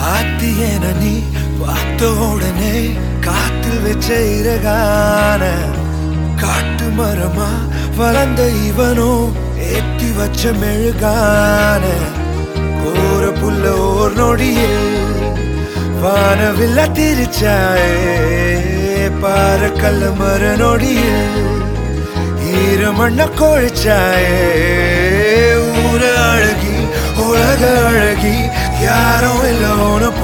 ஆத்தியன நீ பார்த்த உடனே காத்தில் வச்ச இறகான காட்டு மரமா வளர்ந்த இவனோ ஏத்தி வச்ச மெழுகான கோர புல்ல ஓர் நொடியில் வானவில்ல திரிச்சாயே பாற கல்ல மர நொடியில் ஈரமண்ண கொழிச்சாயே ஊர அழகி உலக அழகி யாரும் இல்ல உன